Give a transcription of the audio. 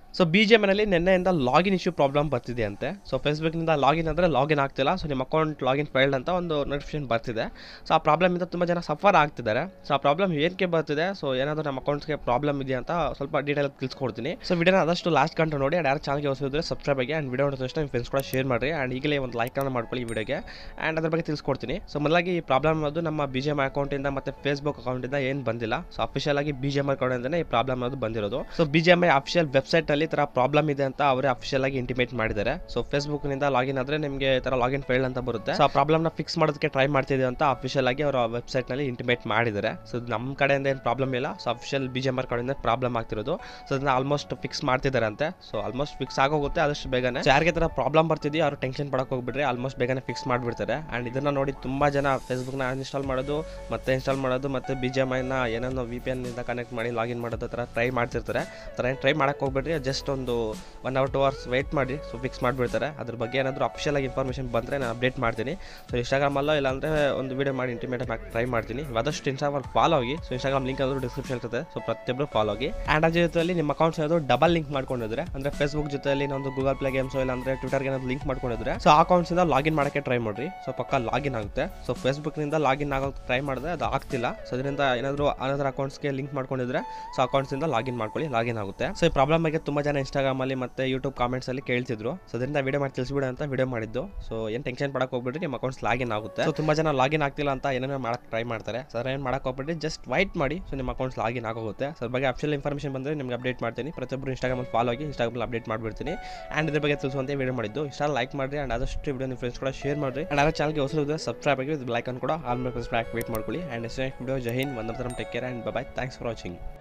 so B G ಎಮ್ನಲ್ಲಿ ನಿನ್ನೆಯಿಂದ login issue problem ಬರ್ತಿದೆ ಅಂತೆ ಸೊ ಫೇಸ್ಬುಕ್ನಿಂದ ಲಾಗಿನ್ ಅಂದರೆ ಲಾಗಿನ್ ಆಗ್ತಿಲ್ಲ ಸೊ ನಿಮ್ಮ ಅಕೌಂಟ್ ಲಾಗಿನ್ ಫೈಲ್ಡ್ ಅಂತ ಒಂದು ನೋಟಿಫಿಕೇಶನ್ ಬರ್ತಿದೆ ಸೊ ಆ ಪ್ರಾಬ್ಲಮಿಂದ ತುಂಬ ಜನ ಸಫರ್ ಆಗ್ತಿದ್ದಾರೆ ಸೊ ಆ ಪ್ರಾಬ್ಲಮ್ ಏನಕ್ಕೆ ಬರ್ತಿದೆ ಸೊ ಏನಾದರೂ ನಮ್ಮ ಅಕೌಂಟ್ಸ್ಗೆ ಪ್ರಾಬ್ಲಮ್ ಇದೆಯಾ ಅಂತ ಸ್ವಲ್ಪ ಡೀಟೇಲ್ ತಿಳಿಸ್ಕೊಡ್ತೀನಿ ಸೊ ವಿಡಿಯೋನ ಆದಷ್ಟು ಲಾಸ್ಟ್ ಗಂಟೆ ನೋಡಿ ಆ್ಯಂಡ್ ಯಾರು ಚಾನಲ್ಗೆ ಹೊಸದಿದ್ರೆ ಸಬ್ಸ್ಕ್ರೈಬ್ ಆಗಿ ಆ್ಯಂಡ್ ವಿಡಿಯೋ ನೋಡಿದ ತಕ್ಷಣ ನಿಮ್ಮ ಫ್ರೆಂಡ್ಸ್ ಕೂಡ ಶೇರ್ ಮಾಡಿರಿ ಆ್ಯಂಡ್ ಈಗಲೇ ಒಂದು ಲೈಕನ್ನು ಮಾಡ್ಕೊಳ್ಳಿ ಈ ವಿಡಿಯೋಗೆ ಆ್ಯಂಡ್ ಅದ್ರ ಬಗ್ಗೆ ತಿಳಿಸ್ಕೊಡ್ತೀನಿ ಸೊ ಮೊದಲಾಗಿ ಈ ಪ್ರಾಬ್ಲಮ್ ಅದು ನಮ್ಮ ಬಿ ಜಿ ಎಮ್ ಅಕೌಂಟಿಂದ ಮತ್ತು ಫೇಸ್ಬುಕ್ ಅಕೌಂಟಿಂದ ಏನು ಬಂದಿಲ್ಲ ಸೊ ಅಫಿಷಿಯಲ್ ಆಗಿ ಬಿ ಜಿ ಎಮ್ ಅಕೌಂಟಿಂದನೇ ಈ ಪ್ರಾಬ್ಲಮ್ ಅದು ಬಂದಿರೋದು so B G M I official ವೆಬ್ಸೈಟಲ್ಲಿ ಈ ಥರ ಪ್ರಾಬ್ಲಮ್ ಇದೆ ಅಂತ ಅವರೇ ಅಫಿಷಿಯಲ್ ಆಗಿ ಇಂಟಿಮೇಟ್ ಮಾಡಿದ್ದಾರೆ ಸೊ ಫೇಸ್ಬುಕ್ನಿಂದ ಲಾಗಿನ್ ಆದರೆ ನಿಮಗೆ ಈ ಥರ ಲಾಗಿನ್ ಫೈಲ್ ಅಂತ ಬರುತ್ತೆ ಸೊ ಆ ಪ್ರಾಬ್ಲಮ್ನ ಫಿಕ್ಸ್ ಮಾಡೋದಕ್ಕೆ ಟ್ರೈ ಮಾಡ್ತಿದೆ ಅಂತ ಅಫಿಷಿಯಲ್ ಆಗಿ ಅವರ ವೆಬ್ಸೈಟ್ನಲ್ಲಿ ಇಂಟಿಮೇಟ್ ಮಾಡಿದ್ದಾರೆ ಸೊ ನಮ್ಮ ಕಡೆಯಿಂದ ಏನು ಪ್ರಾಬ್ಲಮ್ ಇಲ್ಲ so official B G M ಆರ್ ಕಡೆಯಿಂದ ಪ್ರಾಬ್ಲಮ್ ಆಗ್ತಿರೋದು ಸೊ ಅದನ್ನ ಆಲ್ಮೋಸ್ಟ್ ಫಿಕ್ಸ್ ಮಾಡ್ತಿದ್ದಾರೆ ಅಂತೆ ಸೊ ಆಲ್ಮೋಸ್ಟ್ ಫಿಕ್ಸ್ ಆಗೋಗುತ್ತೆ ಆದಷ್ಟು ಬೇಗನೆ So ಯಾರಿಗೆ ಥರ ಪ್ರಾಬ್ಲಮ್ ಬರ್ತಿದೆಯೋ ಅವ್ರು ಟೆನ್ಷನ್ ಪಡಕ್ಕೆ ಹೋಗ್ಬಿಟ್ರೆ ಆಲ್ಮೋಸ್ಟ್ ಬೇಗನೆ ಫಿಕ್ಸ್ ಮಾಡಿಬಿಡ್ತಾರೆ ಆ್ಯಂಡ್ ಇದನ್ನ ನೋಡಿ ತುಂಬ ಜನ ಫೇಸ್ಬುಕ್ನ ಅನ್ಇನ್ಸ್ಟಾಲ್ ಮಾಡೋದು ಮತ್ತೆ ಇನ್ಸ್ಟಾಲ್ ಮಾಡೋದು ಮತ್ತೆ ಬಿ ಜಿ ಎಮ್ ಐನ ಏನೇನೋ ವಿ ಪಿ ಎನ್ನಿಂದ ಕನೆಕ್ಟ್ ಮಾಡಿ ಲಾಗಿನ್ ಮಾಡೋದು ಥರ ಟ್ರೈ ಮಾಡ್ತಿರ್ತಾರೆ ಥರ ಏನು ಟ್ರೈ ಮಾಡಕ್ಕೆ ಹೋಗ್ಬಿಟ್ರಿ ಜಸ್ಟ್ ಒಂದು one hour two hours wait ಮಾಡಿ ಸೊ ಫಿಕ್ಸ್ ಮಾಡಿಬಿಡ್ತಾರೆ ಅದ್ರ ಬಗ್ಗೆ ಏನಾದರೂ ಅಫಿಷಿಯಲ್ ಆಗಿ ಇನ್ಫಾರ್ಮೇಷನ್ ಬಂದರೆ ನಾನು ಅಪ್ಡೇಟ್ ಮಾಡ್ತೀನಿ ಸೊ ಇನ್ಸ್ಟಾಗ್ರಾಮಲ್ಲೋ ಇಲ್ಲಾಂದರೆ ಒಂದು ವೀಡಿಯೋ ಮಾಡಿ ಇಂಟಿಮೇಟ್ ಮಾಡಿ ಟ್ರೈ ಮಾಡ್ತೀನಿ ಆದಷ್ಟು ಇನ್ಸ್ಟಾಗ್ರಾಮ್ ಫಾಲೋ ಆಗಿ ಸೊ ಇನ್ಸ್ಟಾಗ್ರಾಮ್ ಲಿಂಕ್ ಆದರೂ ಡಿಸ್ಕ್ರಿಪ್ಷನ್ ಇರ್ತದೆ ಸೊ ಪ್ರತಿಯೊಬ್ಬರು ಫಾಲೋ ಆಗಿ ಆ್ಯಂಡ್ ಅದ್ರ ಜೊತೆಯಲ್ಲಿ ನಿಮ್ಮ ಅಕೌಂಟ್ಸ್ ಏನಾದರೂ ಡಬಲ್ ಲಿಂಕ್ ಮಾಡ್ಕೊಂಡಿದ್ರೆ ಅಂದರೆ ಫೇಸ್ಬುಕ್ ಜೊತೆಯಲ್ಲಿ ಒಂದು ಗೂಗಲ್ ಪ್ಲೇ ಗೇಮ್ಸ್ ಇಲ್ಲ ಅಂದರೆ ಟ್ವಿಟರ್ಗೆ ಏನಾದ್ರು ಲಿಂಕ್ ಮಾಡ್ಕೊಂಡಿದ್ರೆ ಸೊ ಆ ಅಕೌಂಟ್ಸಿಂದ ಲಾಗಿನ್ ಮಾಡೋಕ್ಕೆ ಟ್ರೈ ಮಾಡಿರಿ ಸೊ ಪಕ್ಕ ಲಾಗಿನ್ ಆಗುತ್ತೆ ಸೊ ಫೇಸ್ಬುಕ್ನಿಂದ ಲಾಗಿನ್ ಆಗೋಕ್ಕೆ ಟ್ರೈ ಮಾಡಿದ್ರೆ ಅದು ಆಗ್ತಿಲ್ಲ ಸೊ ಅದರಿಂದ ಏನಾದರೂ ಅನದರ್ ಅಕೌಂಟ್ಸ್ಗೆ ಲಿಂಕ್ ಮಾಡ್ಕೊಂಡಿದ್ರೆ ಸೊ ಅಕೌಂಟ್ಸಿಂದ ಲಾಗಿನ್ ಮಾಡ್ಕೊಳ್ಳಿ ಲಾಗಿನ್ ಆಗುತ್ತೆ ಸೊ ಈ ಪ್ರಾಬ್ಲಮ್ ಬಗ್ಗೆ ತುಂಬ ಜನ ಇನ್ಸ್ಟಾಗ್ರಾಮಲ್ಲಿ ಮತ್ತು ಯೂಟ್ಯೂಬ್ ಕಾಮೆಂಟ್ಸಲ್ಲಿ ಕೇಳ್ತಿದ್ರು ಸೊ ಅದರಿಂದ ವಿಡಿಯೋ ಮಾಡಿ ತಿಳಿಸ್ಬಿಡ ಅಂತ ವಿಡಿಯೋ ಮಾಡಿದ್ದು ಸೊ ಏನು ಟೆನ್ಷನ್ ಪಡಕ್ಕೆ ಹೋಗ್ಬಿಟ್ರಿ ನಿಮ್ಮ ಅಕೌಂಟ್ಸ್ ಲಾಗಿನ್ ಆಗುತ್ತೆ ಸೊ ತುಂಬ ಜನ ಲಾಗಿನ್ ಆಗ್ತಿಲ್ಲ ಅಂತ ಏನೇನೋ ಮಾಡಕ್ಕೆ ಟ್ರೈ ಮಾಡ್ತಾರೆ ಸರ್ ಏನು ಮಾಡಕ್ಕೆ ಹೋಗ್ಬಿಟ್ಟು ಜಸ್ಟ್ ವೈಟ್ ಮಾಡಿ ಸೊ ನಿಮ್ಮ ಅಕೌಂಟ್ಸ್ ಲಾಗಿನ್ ಆಗೋಗುತ್ತೆ ಸೊ ಅದ್ರ ಬಗ್ಗೆ ಅಫಿಷಿಯಲ್ ಇನ್ಫಾರ್ಮೇಷನ್ ಬಂದರೆ ನಿಮ್ಗೆ ಅಪ್ಡೇಟ್ ಮಾಡ್ತೀನಿ ಪ್ರತಿಯೊಬ್ಬರು ಇನ್ಸ್ಟಾಗ್ರಾಮಲ್ಲಿ ಫಾಲೋ ಆಗಿ ಇನ್ಸ್ಟಾಗ್ರಾಮಲ್ಲಿ ಅಪ್ಡೇಟ್ ಮಾಡಿಬಿಡ್ತೀನಿ ಆ್ಯಂಡ್ ಇದ್ರ ಬಗ್ಗೆ ತಿಳಿಸುವಂತೆ ವಿಡಿಯೋ ಮಾಡಿದ್ದು ಇಷ್ಟ ಲೈಕ್ ಮಾಡಿರಿ ಆ್ಯಂಡ್ ಆದಷ್ಟು ವಿಡಿಯೋ ನಿಮ್ಮ ಫ್ರೆಂಡ್ಸ್ ಕೂಡ ಶೇರ್ ಮಾಡಿರಿ ಆ್ಯಂಡ್ ಅದರ ಚಾನಲ್ಗೆ ಹೊಸದು ಸಬ್ಸ್ಕ್ರೈಬ್ ಆಗಿ ಲೈಕ್ ಅನ್ನು ಕೂಡ ಆಲ್ ಮೇಲೆ ಪ್ರೆಸ್ ಬ್ಯಾಕ್ ವೇಟ್ ಮಾಡ್ಕೊಳ್ಳಿ and next video Jai Hind ಒಂದರ take care and bye thanks for watching